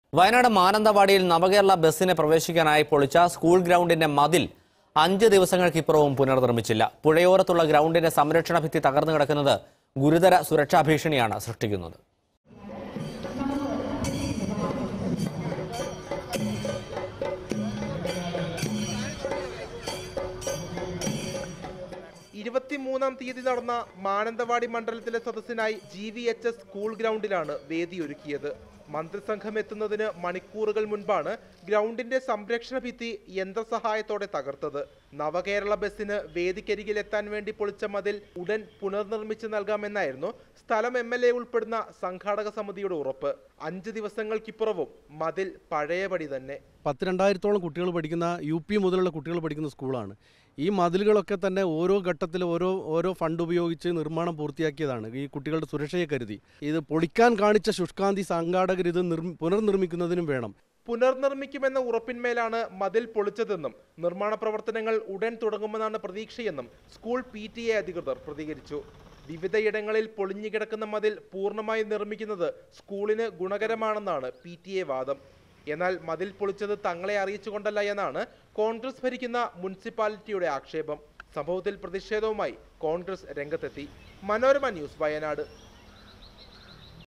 വയനാട് മാനന്തവാടിയിൽ നവകേരള ബസ്സിനെ പ്രവേശിക്കാനായി പൊളിച്ച സ്കൂൾ ഗ്രൗണ്ടിന്റെ മതിൽ അഞ്ച് ദിവസങ്ങൾക്കിപ്പുറവും പുനർനിർമ്മിച്ചില്ല പുഴയോരത്തുള്ള ഗ്രൗണ്ടിന്റെ സംരക്ഷണ ഭിത്തി തകർന്നു കിടക്കുന്നത് ഗുരുതര സുരക്ഷാ ഭീഷണിയാണ് സൃഷ്ടിക്കുന്നത് ഇരുപത്തിമൂന്നാം തീയതി നടന്ന മാനന്തവാടി മണ്ഡലത്തിലെ സദസ്സിനായി G V H S school ഗ്രൗണ്ടിലാണ് വേദിയൊരുക്കിയത് മന്ത്രിസംഘം എത്തുന്നതിന് മണിക്കൂറുകൾ മുൻപാണ് ഗ്രൗണ്ടിന്റെ സംരക്ഷണ ഭിത്തി യന്ത്രസഹായത്തോടെ തകർത്തത് നവകേരള ബസ്സിന് വേദിക്കരികിൽ എത്താൻ വേണ്ടി പൊളിച്ച മതിൽ ഉടൻ പുനർനിർമ്മിച്ച് നൽകാമെന്നായിരുന്നു സ്ഥലം എം എൽ എ ഉൾപ്പെടുന്ന സംഘാടക സമിതിയുടെ ഉറപ്പ് അഞ്ച് ദിവസങ്ങൾക്കിപ്പുറവും മതിൽ പഴയപടി തന്നെ പത്ത് രണ്ടായിരത്തോളം കുട്ടികൾ പഠിക്കുന്ന യു പി മുതലുള്ള കുട്ടികൾ പഠിക്കുന്ന സ്കൂളാണ് ഈ മതിലുകളൊക്കെ തന്നെ ഓരോ ഘട്ടത്തിൽ ഓരോ ഓരോ ഫണ്ട് ഉപയോഗിച്ച് നിർമ്മാണം പൂർത്തിയാക്കിയതാണ് ഈ കുട്ടികളുടെ സുരക്ഷയെ കരുതി ഇത് പൊളിക്കാൻ കാണിച്ച ശുഷ്കാന്തി സംഘാടകർ ഇത് നിർമ്മ- പുനർനിർമ്മിക്കുന്നതിനും വേണം പുനർനിർമ്മിക്കുമെന്ന ഉറപ്പിന്മേലാണ് മതിൽ പൊളിച്ചതെന്നും നിർമ്മാണ പ്രവർത്തനങ്ങൾ ഉടൻ തുടങ്ങുമെന്നാണ് പ്രതീക്ഷയെന്നും സ്കൂൾ പി ടി എ അധികൃതർ പ്രതികരിച്ചു വിവിധയിടങ്ങളിൽ പൊളിഞ്ഞുകിടക്കുന്ന മതിൽ പൂർണ്ണമായി നിർമ്മിക്കുന്നത് സ്കൂളിന് ഗുണകരമാണെന്നാണ് പി ടി എ വാദം എന്നാൽ മതിൽ പൊളിച്ചത് തങ്ങളെ അറിയിച്ചുകൊണ്ടല്ല എന്നാണ് കോൺഗ്രസ് ഭരിക്കുന്ന മുനിസിപ്പാലിറ്റിയുടെ ആക്ഷേപം സംഭവത്തിൽ പ്രതിഷേധവുമായി കോൺഗ്രസ് രംഗത്തെത്തി മനോരമ ന്യൂസ് വയനാട്